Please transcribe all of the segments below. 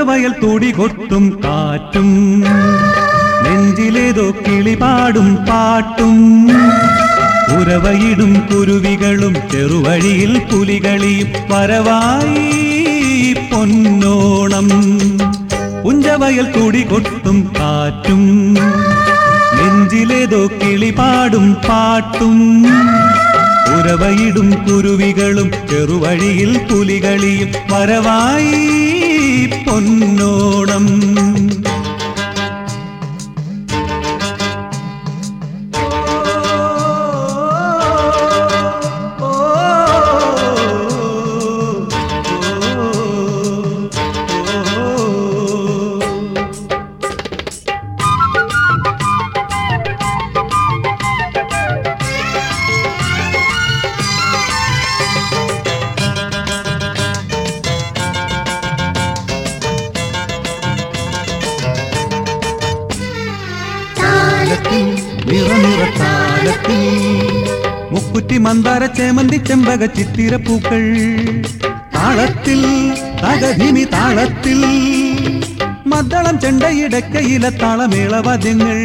പുഞ്ചവയൽ തുടി കൊട്ടും കാറ്റും നെഞ്ചിലേതോ കിളിപാടും പാട്ടും ഉറവയിടും കുരുവികളും ചെറുവഴിയിൽ പുലികളിയും വരവായി പൊന്നോണം പുഞ്ചവയൽ തുടി കൊട്ടും കാറ്റും നെഞ്ചിലേതോ കിളിപാടും പാട്ടും ഉറവയിടും കുരുവികളും ചെറുവഴിയിൽ പുലികളിയും വരവായി പൊന്നോണം താളത്തിൽ നിറനിറ താളത്തിൽ മുക്കുറ്റി മന്ദാര ചേമന്തി ചെമ്പക ചിത്തിരപ്പൂക്കൾ താളത്തിൽ തകധിമി താളത്തിൽ മദ്ദളം ചെണ്ടയിടക്കയിലെ താളമേളവാദ്യങ്ങൾ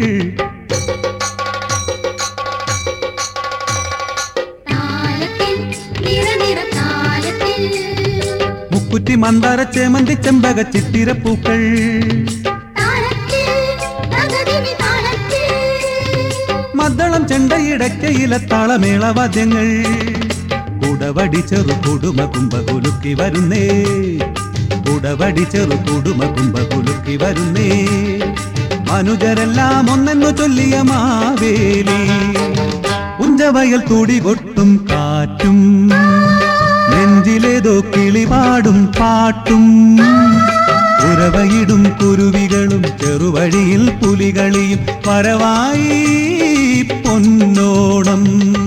താളത്തിൽ നിറനിറ താളത്തിൽ മുക്കുറ്റി മന്ദാര ചേമന്തി ചെമ്പക ചിത്തിരപ്പൂക്കൾ താളത്തിൽ തകതിമി താളത്തിൽ മദ്ദളം ചെണ്ടയിടക്കയിലെ താളമേളവാദ്യങ്ങൾ കുടവടി ചെറു കുടുമ കുംഭ കുലുക്കി വരുന്നേ കുടവടി ചെറു കുടുമ കുംഭ കുലുക്കി വരുന്നേ മനുജരെല്ലാം ഒന്നെന്നു ചൊല്ലിയ മാവേലി ഉഞ്ചവയൽ തുടി കൊട്ടും കാറ്റും നെഞ്ചിലേതോ കിളിപാടും പാട്ടും ഉറവയിടും കുരുവികളും ചെറുവഴിയിൽ പുലികളിയും പരവായി പൊന്നോണം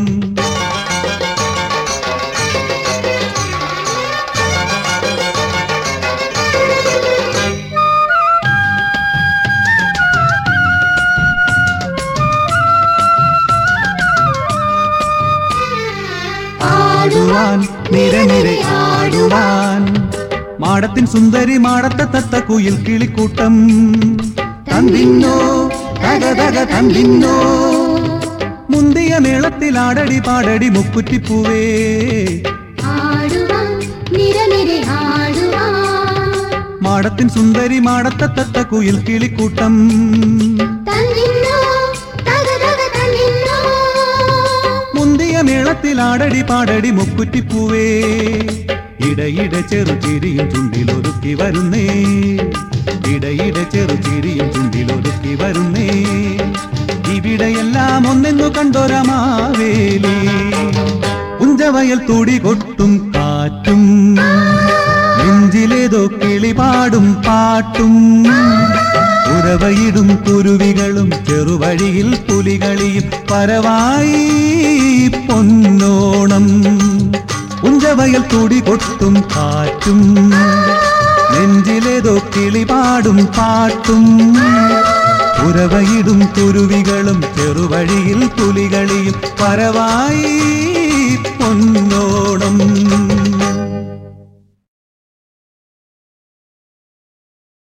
ആടുവാൻ നിരനിരെ ആടുവാൻ മാടത്തിൻ സുന്ദരി മാടത്തെ തത്ത കുയിൽ കിളിക്കൂട്ടം തന്നിന്നോ തക തക തന്നിന്നോ മുന്തിയ മേളത്തിൽ ആടടി പാടടി മുക്കുറ്റിപ്പൂവേ ആടുവാൻ നിരനിര ആടുവാൻ മാടത്തിൻ സുന്ദരി മാടത്തെ തത്ത കുയിൽ കിളിക്കൂട്ടം തന്നിന്നോ തകതക തന്നിന്നോ മുന്തിയ മേളത്തിൽ ആടടി പാടടി മുക്കുറ്റിപ്പൂവേ ഇടയിടെ ചെറു ചിരിയും ചുണ്ടിലൊതുക്കി വരുന്നേ ഇടയിടെ ചെറു ചിരിയും ചുണ്ടിലൊതുക്കി വരുന്നേ ഇവിടെയെല്ലാം ഒന്നെന്നു കണ്ടൊരമാവേലി ഉഞ്ചവയൽ തുടി കൊട്ടും കാറ്റും നെഞ്ചിലേതോ കിളിപാടും പാട്ടും ഉറവയിടും കുരുവികളും ചെറുവഴിയിൽ പുലികളിയും പരവായി പൊന്നോണം ഉഞ്ചവയൽ തുടി കൊട്ടും കാറ്റും നെഞ്ചിലേതോ കിളിപാടും പാട്ടും ഉറവയിടും കുരുവികളും ചെറുവഴിയിൽ പുലികളിയും പരവായി പൊന്നോണം